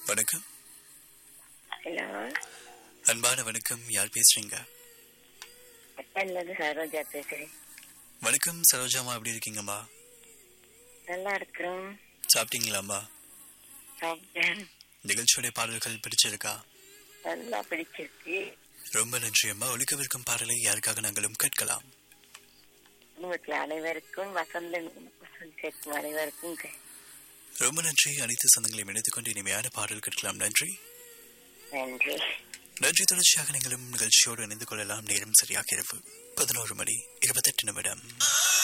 வணக்கம் ஹலோ அன்பான வணக்கம் யார் பேசுறீங்க பட்டன்லேருந்து சரோஜா பேசுகிறேன் வணக்கம் சரோஜாமா எப்படி இருக்கீங்கம்மா நல்லா இருக்கிறோம் சாப்பிட்டீங்களாம்மா சாப்பிட்டேன் நிகழ்ச்சியோட பாடல்கள் பிடிச்சிருக்கா நல்லா பிடிச்சிருக்கு ரொம்ப நன்றி அம்மா ஒழிக்கவிருக்கும் பாடலை யாருக்காக நாங்களும் கேட்கலாம் குடும்பத்தில் அனைவருக்கும் வசந்தன் வசந்த் சேர்க்கும் அனைவருக்கும் க- ரொம்ப நன்றி அனைத்து சொந்தங்களையும் இணைத்துக் கொண்டு இனிமையான பாடல் கேட்கலாம் நன்றி நன்றி நன்றி தொடர்ச்சியாக நீங்களும் நிகழ்ச்சியோடு இணைந்து கொள்ளலாம் நேரம் சரியாக இரவு பதினோரு மணி இருபத்தெட்டு நிமிடம்